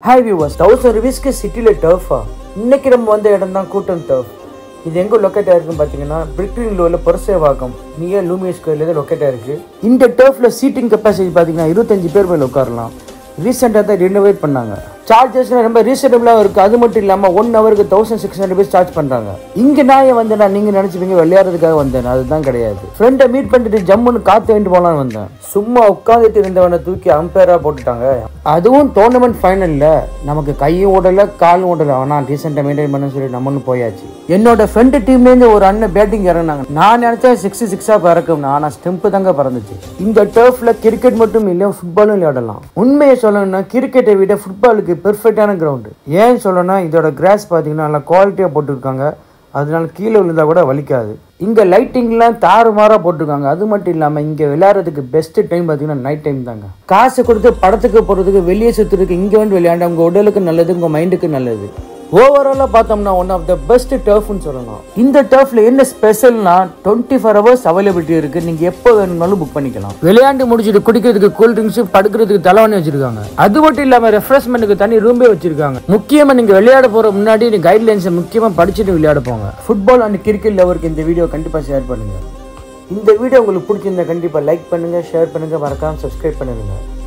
hi viewers thousand ருபீஸ்க்கு சிட்டியில் டர்ஃபா இன்னைக்கு நம்ம வந்த இடம் தான் கூட்டம் டர்ஃப் இது எங்கே லொக்கேட் ஆயிருக்குன்னு பார்த்தீங்கன்னா பிரிக்லின் லோவில் பொருசேவாக்கம் நியர் லூமியஸ் கோயில் தான் லொக்கேட் ஆயிருக்கு இந்த டர்ஃபில் சீட்டிங் கெப்பாசிட்டி பார்த்தீங்கன்னா இருபத்தஞ்சு பேர் மேலே உட்காரலாம் ரீசெண்டாக தான் ரெனோவேட் பண்ணாங்க சார்ஜஸ்லாம் ரொம்ப ரீசனபிளாக இருக்குது அது மட்டும் இல்லாமல் ஒன் ஹவருக்கு thousand six hundred rupees charge பண்ணுறாங்க இங்கே நான் ஏன் வந்தேன் நீங்கள் நினச்சிப்பீங்க விளையாடுறதுக்காக வந்தேன் அதுதான் கிடையாது ஃப்ரெண்டை மீட் பண்ணிட்டு ஜம்முன்னு காற்று வேண்டி போகலான்னு வந்தேன் சும்மா உட்காந்துட்டு இருந்தவனை தூக்கி அம்பையராக போட்டுட்டாங்க அதுவும் டோர்னமெண்ட் ஃபைனலில் நமக்கு கையும் ஓடலை காலும் ஓடலை ஆனால் ரீசெண்டாக மெயின்டைன் பண்ண சொல்லி நம்மளும் போயாச்சு என்னோட ஃப்ரெண்டு டீம்லேருந்து ஒரு அண்ணன் பேட்டிங் இறங்கினாங்க நான் நினச்சேன் சிக்ஸ் சிக்ஸாக பறக்கும் ஆனால் ஸ்டெம்பு தாங்க பறந்துச்சு இந்த டர்ஃபில் கிரிக்கெட் மட்டும் இல்லை ஃபுட்பாலும் விளையாடலாம் உண்மையை சொல்லணும்னா கிரிக்கெட்டை விட ஃபுட்பாலுக்கு பெர்ஃபெக்டான கிரவுண்டு ஏன் சொல்லணும்னா இதோட கிராஸ் பார்த்தீங்கன்னா நல்லா குவாலிட்டியாக போட்டிருக்காங்க அதனால கீழே விழுந்தா கூட வலிக்காது இங்கே லைட்டிங்லாம் தாறுமாறாக போட்டிருக்காங்க அது மட்டும் இல்லாமல் இங்கே விளையாடுறதுக்கு பெஸ்ட் டைம் பார்த்தீங்கன்னா நைட் டைம் தாங்க காசு கொடுத்து படத்துக்கு போகிறதுக்கு வெளியே சுற்றுறதுக்கு இங்கே வந்து விளையாண்டா உங்கள் உடலுக்கு நல்லது உங்கள் மைண்டுக்கு நல்லது ஓவராலாக பார்த்தோம்னா ஒன் ஆஃப் த பெஸ்ட் டர்ஃப்னு சொல்லலாம் இந்த டர்ஃப்ல என்ன ஸ்பெஷல்னா டுவெண்ட்டி ஃபோர் ஹவர்ஸ் அவைலபிலிட்டி இருக்கு நீங்க எப்போ வேணும்னாலும் புக் பண்ணிக்கலாம் விளையாண்டு முடிச்சுட்டு குடிக்கிறதுக்கு கூல் ட்ரிங்க்ஸ் படுக்கிறதுக்கு தலைவணி வச்சிருக்காங்க அது மட்டும் இல்லாம ரெஃப்ரெஷ்மெண்ட்டுக்கு தனி ரூம்பே வச்சிருக்காங்க முக்கியமா நீங்க விளையாட போற முன்னாடி நீ கைட்லைன்ஸை முக்கியமா படிச்சுட்டு விளையாட போங்க ஃபுட்பால் அண்ட் கிரிக்கெட் லவருக்கு இந்த வீடியோ கண்டிப்பா ஷேர் பண்ணுங்க இந்த வீடியோ உங்களுக்கு பிடிச்சிருந்தா கண்டிப்பா லைக் பண்ணுங்க ஷேர் பண்ணுங்க மறக்காம சப்ஸ்கிரைப் பண்ணுங்க